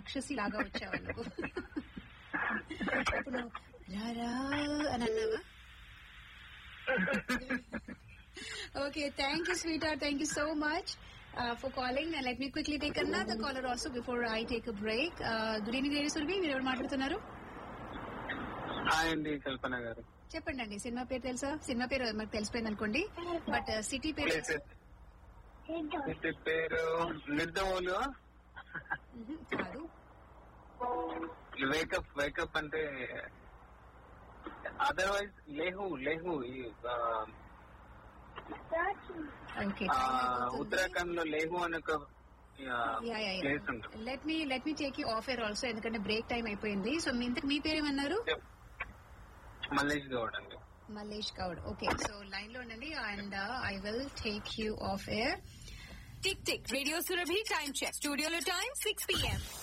రాక్షసి లాగా వచ్చావు నువ్వు ఇప్పుడు రారా అని అన్నావా okay thank you sweetheart thank you so much for calling let me quickly take అన్నా the caller also before I take a break good evening రేడి సుల్వి మీరు ఎవరు మాట్లాడుతున్నారు హాయ్ అండి కల్పన గారు చెప్పండి అండి సినిమా పేరు తెలుసా సినిమా పేరు మాకు తెలిసిపోయింది అనుకోండి బట్ సిటీ పేరు ప్లేసెస్ ఇంటి పేరు నిర్దవులు మ్మ్, కాదు వేకప్ వేకప్ అంటే అదర్వైజ్ లేహు లేహు ఈ, ఆ, ఓకే ఆ, ఉత్తరాఖండ్ లో లేహు అనే ఒక ప్లేస్ ఉంటుంది let me let me take you off air also ఎందుకంటే బ్రేక్ టైం అయిపోయింది సో మీ ఇంతకు మీ పేరు ఏమన్నారు మల్లేష్ గౌడ్ అండి Mallesh Goud okay so line లో ఉండండి and I will take you off air tick tick radio Surabhi time check స్టూడియోలో టైం సిక్స్ పిఎం